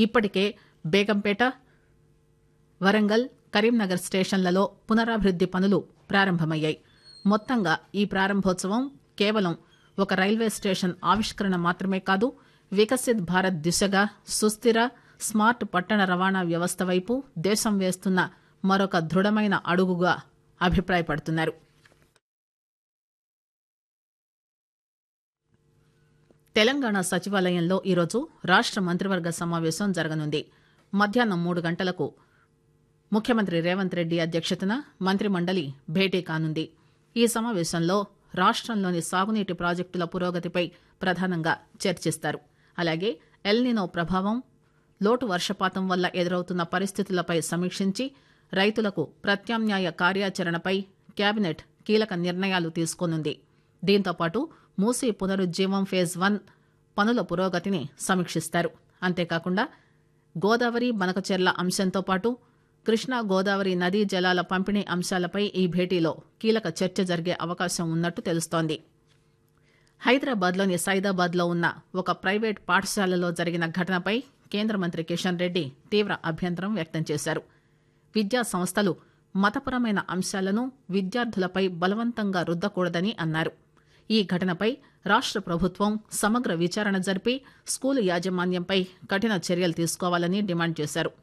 ఇప్పటికే బేగంపేట వరంగల్ కరీంనగర్ స్టేషన్లలో పునరాభివృద్ది పనులు ప్రారంభమయ్యాయి మొత్తంగా ఈ ప్రారంభోత్సవం కేవలం ఒక రైల్వే స్టేషన్ ఆవిష్కరణ మాత్రమే కాదు వికసిత్ భారత్ దిశగా సుస్థిర స్మార్ట్ పట్టణ రవాణా వ్యవస్థ వైపు దేశం వేస్తున్న మరొక దృఢమైన అడుగుగా అభిప్రాయపడుతున్నారు తెలంగాణ సచివాలయంలో ఈరోజు రాష్ట మంత్రివర్గ సమావేశం జరగనుంది మధ్యాహ్నం మూడు గంటలకు ముఖ్యమంత్రి రేవంత్ రెడ్డి అధ్యక్షతన మంత్రిమండలి భేటీ కానుంది ఈ సమావేశంలో రాష్టంలోని సాగునీటి ప్రాజెక్టుల పురోగతిపై ప్రధానంగా చర్చిస్తారు అలాగే ఎల్నినో ప్రభావం లోటు వర్షపాతం వల్ల ఎదురవుతున్న పరిస్థితులపై సమీక్షించి రైతులకు ప్రత్యామ్నాయ కార్యాచరణపై కేబినెట్ కీలక నిర్ణయాలు తీసుకోనుంది దీంతోపాటు మూసీ పునరుజ్జీవం ఫేజ్ వన్ పనుల పురోగతిని సమీక్షిస్తారు అంతేకాకుండా గోదావరి బనకచెర్ల అంశంతో పాటు కృష్ణా గోదావరి నదీ జలాల పంపిణీ అంశాలపై ఈ భేటీలో కీలక చర్చ జరిగే అవకాశం ఉన్నట్టు తెలుస్తోంది హైదరాబాద్లోని సైదాబాద్లో ఉన్న ఒక ప్రైవేట్ పాఠశాలలో జరిగిన ఘటనపై కేంద్ర మంత్రి కిషన్ రెడ్డి తీవ్ర అభ్యంతరం వ్యక్తం చేశారు విద్యా సంస్థలు మతపరమైన అంశాలను విద్యార్థులపై బలవంతంగా రుద్దకూడదని అన్నారు ఈ ఘటనపై రాష్ట ప్రభుత్వం సమగ్ర విచారణ జరిపి స్కూలు యాజమాన్యంపై కఠిన చర్యలు తీసుకోవాలని డిమాండ్ చేశారు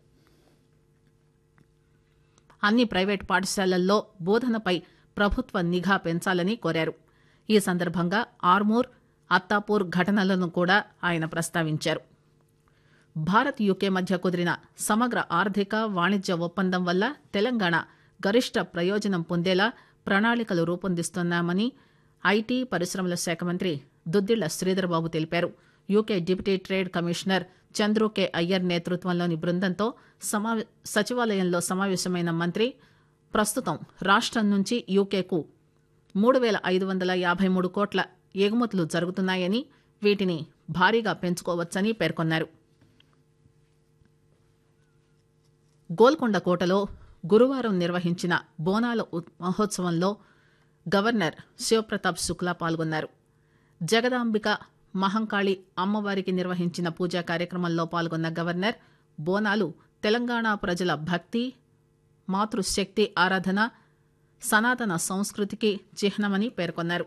అన్ని ప్రైవేట్ పాఠశాలల్లో బోధనపై ప్రభుత్వ నిఘా పెంచాలని కోరారు ఈ సందర్భంగా ఆర్మూర్ అత్తాపూర్ ఘటనలను కూడా ఆయన ప్రస్తావించారు భారత్ యూకే మధ్య కుదిరిన సమగ్ర ఆర్థిక వాణిజ్య ఒప్పందం వల్ల తెలంగాణ గరిష్ట ప్రయోజనం పొందేలా ప్రణాళికలు రూపొందిస్తున్నామని ఐటీ పరిశ్రమల శాఖ మంత్రి దుద్దిళ్ల శ్రీధర్బాబు తెలిపారు UK deputy trade commissioner Chandru K Iyer నేతృత్వంలోని బృందంతో సమావే సచివాలయంలో సమావేశమైన మంత్రి ప్రస్తుతం రాష్టం నుంచి యూకేకు మూడు వేల ఐదు వందల యాభై మూడు కోట్ల ఎగుమతులు జరుగుతున్నాయని వీటిని భారీగా పెంచుకోవచ్చని పేర్కొన్నారు గోల్కొండ కోటలో గురువారం నిర్వహించిన బోనాల ఉ- మహోత్సవంలో గవర్నర్ శివప్రతాప్ శుక్లా పాల్గొన్నారు జగదాంబిక మహంకాళి అమ్మవారికి నిర్వహించిన పూజా కార్యక్రమంలో పాల్గొన్న గవర్నర్ బోనాలు తెలంగాణ ప్రజల భక్తి మాతృశక్తి ఆరాధన సనాతన సంస్కృతికి చిహ్నమని పేర్కొన్నారు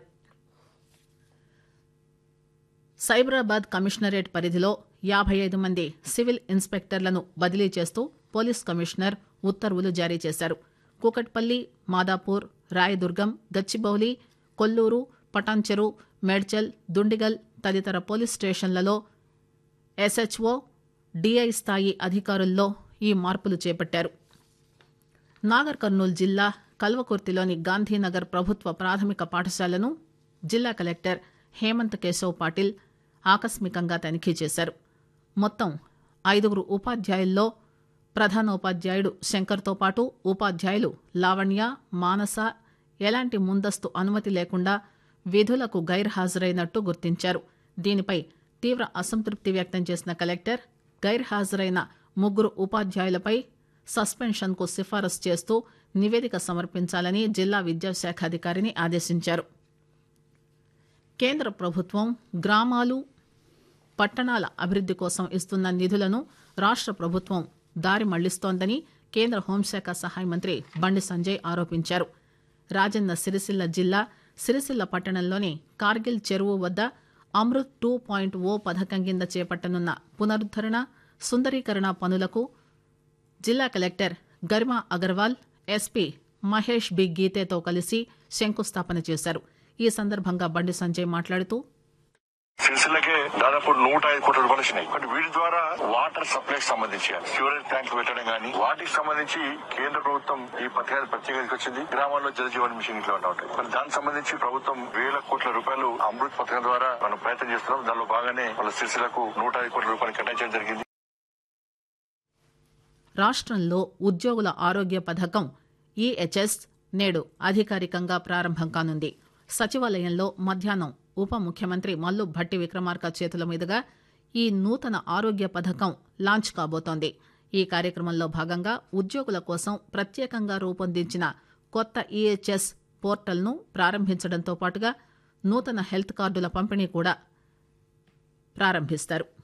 సైబరాబాద్ కమిషనరేట్ పరిధిలో యాభై ఐదు మంది సివిల్ ఇన్స్పెక్టర్లను బదిలీ చేస్తూ పోలీస్ కమిషనర్ ఉత్తర్వులు జారీ చేశారు కూకట్పల్లి మాదాపూర్ రాయదుర్గం గచ్చిబౌలి కొల్లూరు పటాన్చెరు మేడ్చల్ దుండిగల్ తదితర పోలీస్ స్టేషన్లలో ఎస్హెచ్ఓ డిఐ స్థాయి అధికారుల్లో ఈ మార్పులు చేపట్టారు నాగర్ కర్నూలు జిల్లా కల్వకుర్తిలోని గాంధీనగర్ ప్రభుత్వ ప్రాథమిక పాఠశాలను జిల్లా కలెక్టర్ హేమంత్ కేశవ్ పాటిల్ ఆకస్మికంగా తనిఖీ చేశారు మొత్తం ఐదుగురు ఉపాధ్యాయుల్లో ప్రధానోపాధ్యాయుడు శంకర్తో పాటు ఉపాధ్యాయులు లావణ్య మానస ఎలాంటి ముందస్తు అనుమతి లేకుండా విధులకు గైర్హాజరైనట్టు గుర్తించారు దీనిపై తీవ్ర అసంతృప్తి వ్యక్తం చేసిన కలెక్టర్ గైర్హాజరైన ముగ్గురు ఉపాధ్యాయులపై సస్పెన్షన్కు సిఫారసు చేస్తూ నివేదిక సమర్పించాలని జిల్లా విద్యాశాఖ అధికారిని ఆదేశించారు కేంద్ర ప్రభుత్వం గ్రామాలు పట్టణాల అభివృద్ది కోసం ఇస్తున్న నిధులను రాష్ట ప్రభుత్వం దారి మళ్లిస్తోందని కేంద్ర హోంశాఖ సహాయ మంత్రి బండి సంజయ్ ఆరోపించారు రాజన్న సిరిసిల్ల జిల్లా సిరిసిల్ల పట్టణంలోని కార్గిల్ చెరువు వద్ద అమృత్ టూ పాయింట్ ఓ పథకం కింద చేపట్టనున్న పునరుద్దరణ సుందరీకరణ పనులకు జిల్లా collector Garima Agarwal SP Mahesh B గీతేతో కలిసి శంకుస్థాపన చేశారు ఈ సందర్భంగా బండి సంజయ్ మాట్లాడుతూ సిరిసిల్లకే దాదాపు నూట ఐదు కోట్ల రూపాయలు వచ్చినాయి బట్ వీటి ద్వారా వాటర్ సప్లై సంబంధించి సివరేజ్ ట్యాంక్ పెట్టడం గానీ వాటికి సంబంధించి కేంద్ర ప్రభుత్వం ఈ పథకాలు ప్రత్యేకంగా వచ్చింది గ్రామాల్లో జల జీవన్ మిషన్ ఇట్లా ఉంటాయి మరి దానికి సంబంధించి ప్రభుత్వం వేల కోట్ల రూపాయలు అమృత్ పథకం ద్వారా మనం ప్రయత్నం చేస్తున్నాం దానిలో భాగంగానే వాళ్ళ సిరిసిల్లకు నూట ఐదు కోట్ల రూపాయలు కేటాయించడం జరిగింది రాష్ట్రంలో ఉద్యోగుల ఆరోగ్య పథకం ఈహెచ్ఎస్ నేడు అధికారికంగా ప్రారంభం కానుంది సచివాలయంలో మధ్యాహ్నం ఉప ముఖ్యమంత్రి మల్లు భట్టి విక్రమార్క చేతుల మీదుగా ఈ నూతన ఆరోగ్య పథకం లాంచ్ కాబోతోంది ఈ కార్యక్రమంలో భాగంగా ఉద్యోగుల కోసం ప్రత్యేకంగా రూపొందించిన కొత్త ఈహెచ్ఎస్ పోర్టల్ను ప్రారంభించడంతో పాటుగా నూతన హెల్త్ కార్డుల పంపిణీ కూడా ప్రారంభిస్తారు